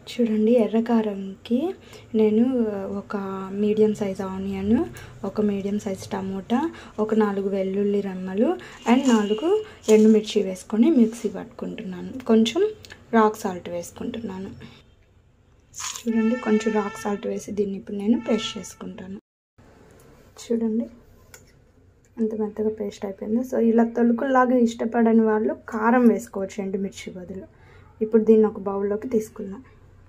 చూడండి ఎర్రకారంకి నేను ఒక మీడియం సైజ్ ఆనియన్ ఒక మీడియం సైజ్ టమోటా ఒక నాలుగు వెల్లుల్లి రెమ్మలు అండ్ నాలుగు ఎండుమిర్చి వేసుకొని మిక్సీ పట్టుకుంటున్నాను కొంచెం రాక్ సాల్ట్ వేసుకుంటున్నాను చూడండి కొంచెం రాక్ సాల్ట్ వేసి దీన్ని ఇప్పుడు నేను పేస్ట్ చేసుకుంటాను చూడండి ఎంత మెత్తగా పేస్ట్ అయిపోయింది సో ఇలా తొలుకుల్లాగా ఇష్టపడని వాళ్ళు కారం వేసుకోవచ్చు ఎండుమిర్చి బదులు ఇప్పుడు దీన్ని ఒక బౌల్లోకి తీసుకుందాం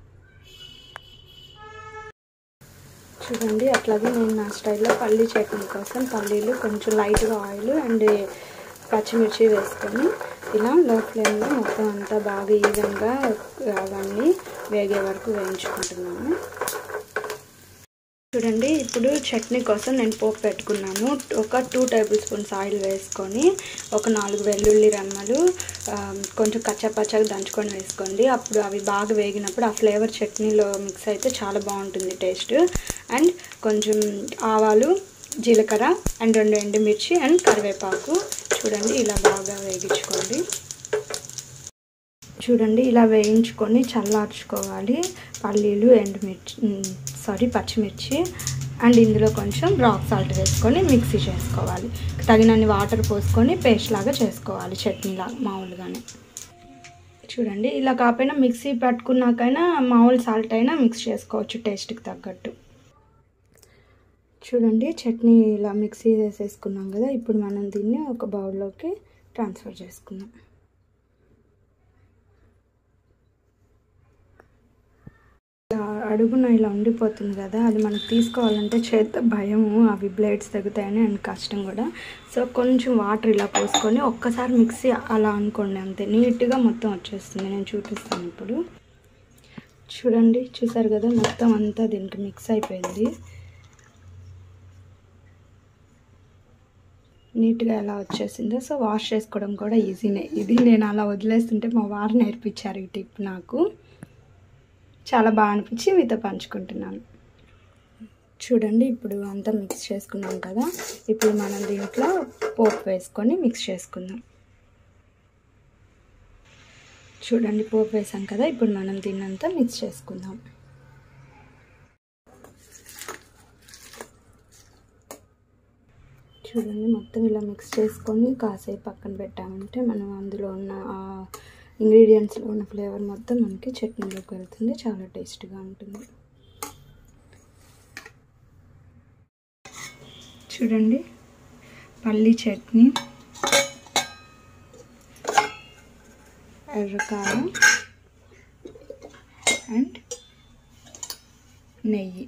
చూడండి అట్లాగే నేను నా స్టైల్లో పల్లీ చట్నీ కోసం పల్లీలు కొంచెం లైట్గా ఆయిల్ అండ్ పచ్చిమిర్చి వేసుకొని ఇలా లో ఫ్లేమ్లో మొత్తం అంతా బాగా ఈవెన్గా అవన్నీ వేగే వరకు వేయించుకుంటున్నాను చూడండి ఇప్పుడు చట్నీ కోసం నేను పోపు పెట్టుకున్నాను ఒక టూ టేబుల్ స్పూన్స్ ఆయిల్ వేసుకొని ఒక నాలుగు వెల్లుల్లి రెమ్మలు కొంచెం కచ్చాపచ్చాగా దంచుకొని వేసుకోండి అప్పుడు అవి బాగా వేగినప్పుడు ఆ ఫ్లేవర్ చట్నీలో మిక్స్ అయితే చాలా బాగుంటుంది టేస్ట్ అండ్ కొంచెం ఆవాలు జీలకర్ర అండ్ రెండు ఎండుమిర్చి అండ్ కరివేపాకు చూడండి ఇలా బాగా వేగించుకోండి చూడండి ఇలా వేయించుకొని చల్లార్చుకోవాలి పల్లీలు ఎండుమిర్చి సారీ పచ్చిమిర్చి అండ్ ఇందులో కొంచెం రాక్ సాల్ట్ వేసుకొని మిక్సీ చేసుకోవాలి తగినన్ని వాటర్ పోసుకొని పేస్ట్ లాగా చేసుకోవాలి చట్నీలా మామూలుగానే చూడండి ఇలా కాకపోయినా మిక్సీ పట్టుకున్నాకైనా మామూలు సాల్ట్ అయినా మిక్స్ చేసుకోవచ్చు టేస్ట్కి తగ్గట్టు చూడండి చట్నీ ఇలా మిక్సీ వేసేసుకున్నాం కదా ఇప్పుడు మనం దీన్ని ఒక బౌల్లోకి ట్రాన్స్ఫర్ చేసుకుందాం ఇలా అడుగున ఇలా ఉండిపోతుంది కదా అది మనకు తీసుకోవాలంటే చేత భయము అవి బ్లేడ్స్ తగ్గుతాయని అండ్ కష్టం కూడా సో కొంచెం వాటర్ ఇలా పోసుకొని ఒక్కసారి మిక్సీ అలా అనుకోండి అంతే నీట్గా మొత్తం వచ్చేస్తుంది నేను చూపిస్తాను ఇప్పుడు చూడండి చూసారు కదా మొత్తం అంతా దీనికి మిక్స్ అయిపోయింది నీట్గా ఎలా వచ్చేసిందో సో వాష్ చేసుకోవడం కూడా ఈజీనే ఇది నేను అలా వదిలేస్తుంటే మా వారు నేర్పించారు ఈ టిప్ నాకు చాలా బాగా అనిపించి మీతో పంచుకుంటున్నాను చూడండి ఇప్పుడు అంతా మిక్స్ చేసుకున్నాం కదా ఇప్పుడు మనం దీంట్లో పోపు వేసుకొని మిక్స్ చేసుకుందాం చూడండి పోపు వేసాం కదా ఇప్పుడు మనం దీన్ని అంతా మిక్స్ చేసుకుందాం చూడండి మొత్తం ఇలా మిక్స్ చేసుకొని కాసేపు పక్కన పెట్టామంటే మనం అందులో ఉన్న ఇంగ్రీడియంట్స్లో ఉన్న ఫ్లేవర్ మొత్తం మనకి చట్నీలోకి వెళ్తుంది చాలా టేస్ట్గా ఉంటుంది చూడండి పల్లి చట్నీ ఎర్రకారం అండ్ నెయ్యి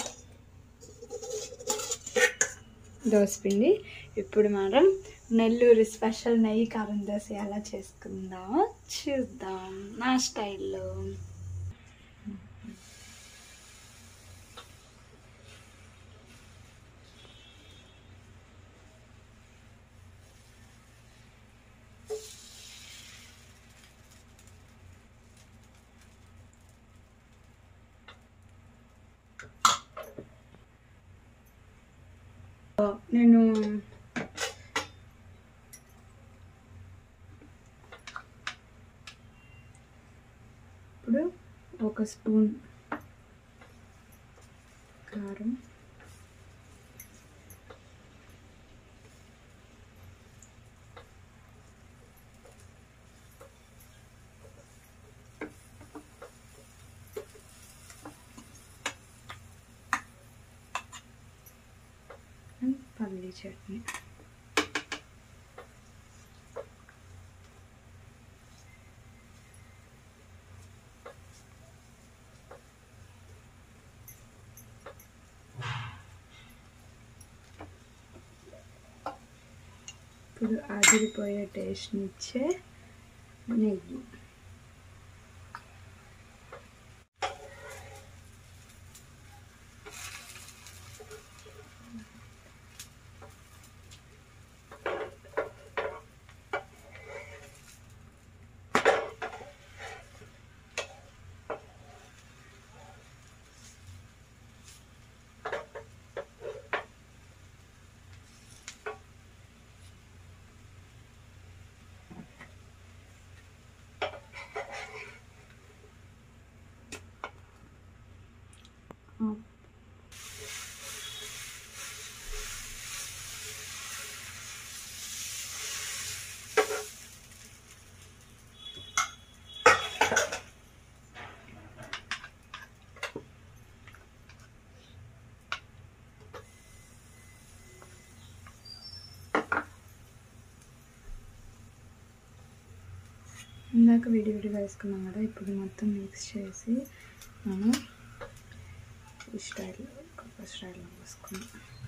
దోసపిండి ఇప్పుడు మనం నెల్లూరు స్పెషల్ నెయ్యి కారం దోశ ఎలా చేసుకుందామో చూద్దాం నా స్టైల్లో నేను ఇప్పుడు ఒక స్పూన్ కారం అండ్ పల్లీ చట్నీ ఇప్పుడు అదిరిపోయే టేస్ట్ని ఇచ్చే నెయ్యి ఇందాక విడి విడిగా వేసుకున్నాం కదా ఇప్పుడు మొత్తం మిక్స్ చేసి మనం ఈ స్టైల్ కొత్త స్టైల్లో వేసుకున్నాం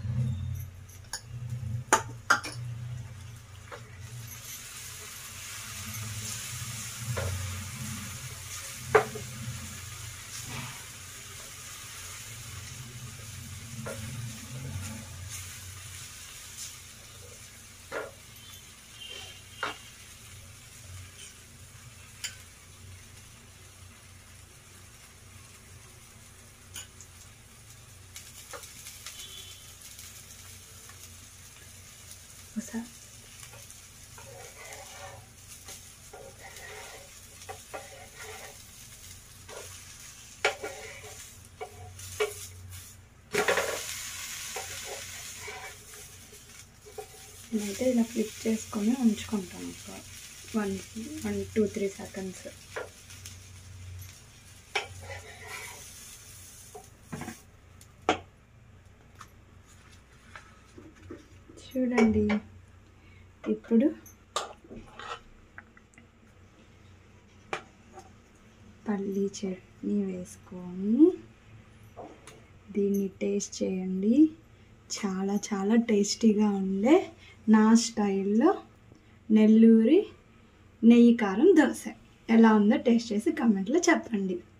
ఒకసారి నేనైతే ఇలా ఫ్లిప్ చేసుకొని ఉంచుకుంటాను ఒక one one two three seconds చూడండి ఇప్పుడు పల్లీ చట్నీ వేసుకొని దీన్ని టేస్ట్ చేయండి చాలా చాలా టేస్టీగా ఉండే నా స్టైల్లో నెల్లూరి నెయ్యి కారం దోశ ఎలా ఉందో టేస్ట్ చేసి కమెంట్లో చెప్పండి